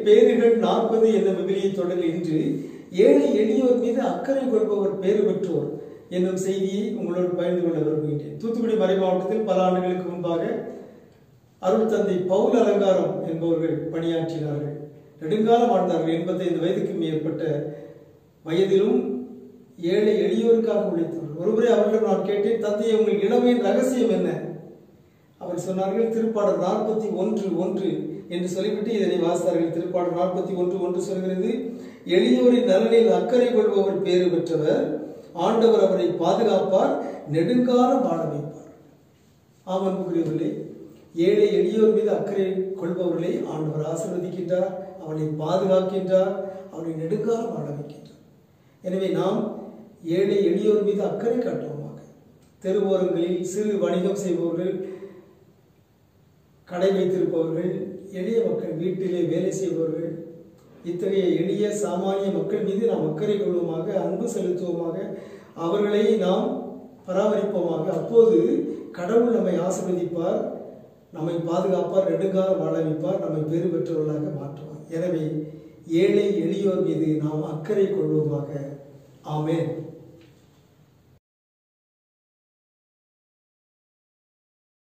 பேறுகள் நாற்பது என்ற விவிலிய தொடரில் இன்று ஏழை எளியோர் மீது அக்கறை கொள்பவர் பேறு பெற்றோர் என்னும் செய்தியை உங்களோடு பகிர்ந்து கொள்ள விரும்புகின்றேன் தூத்துக்குடி மறை மாவட்டத்தில் பல ஆண்டுகளுக்கு முன்பாக அருள் தந்தை பவுல் அலங்காரம் என்பவர்கள் பணியாற்றினார்கள் நெடுங்காலம் வாழ்ந்தார்கள் எண்பத்தைந்து வயதுக்கு மேற்பட்ட வயதிலும் ஏழை எளியோருக்காக உழைத்தவர் ஒருமுறை அவர்களிடம் நான் கேட்டேன் தந்தையை உங்கள் இளமையின் ரகசியம் என்ன அவர் சொன்னார்கள் திருப்பாடல் நாற்பத்தி ஒன்று ஒன்று என்று சொல்லிவிட்டு இதனை வாசித்தார்கள் திருப்பாடல் நாற்பத்தி ஒன்று ஒன்று சொல்கிறது எளியோரின் நலனில் அக்கறை கொள்பவர் பேறு பெற்றவர் ஆண்டவர் அவரை பாதுகாப்பார் நெடுங்காலம் வாழ வைப்பார் ஆம் அன்புக்குரியவர்களே ஏழை எளியோர் மீது அக்கறை கொள்பவர்களை ஆண்டவர் ஆசீர்வதிக்கின்றார் அவனை பாதுகாக்கின்றார் அவனை நெடுங்காலம் வாழ வைக்கின்றார் எனவே நாம் ஏழை எளியோர் மீது அக்கறை காட்டுவோமாக தெருவோரங்களில் சிறு வணிகம் செய்பவர்கள் கடை வைத்திருப்பவர்கள் எளிய மக்கள் வீட்டிலே வேலை செய்பவர்கள் இத்தகைய எளிய சாமானிய மக்கள் மீது நாம் அக்கறை கொள்வோமாக அன்பு செலுத்துவோமாக அவர்களை நாம் பராமரிப்போமாக அப்போது கடவுள் நம்மை ஆசீர்வதிப்பார் நம்மை பாதுகாப்பார் நெடுங்காலம் வாழ வைப்பார் நம்மை பெரு பெற்றவர்களாக மாற்றுவார் எனவே ஏழை எளியோர் மீது நாம் அக்கறை கொள்வோமாக ஆமென்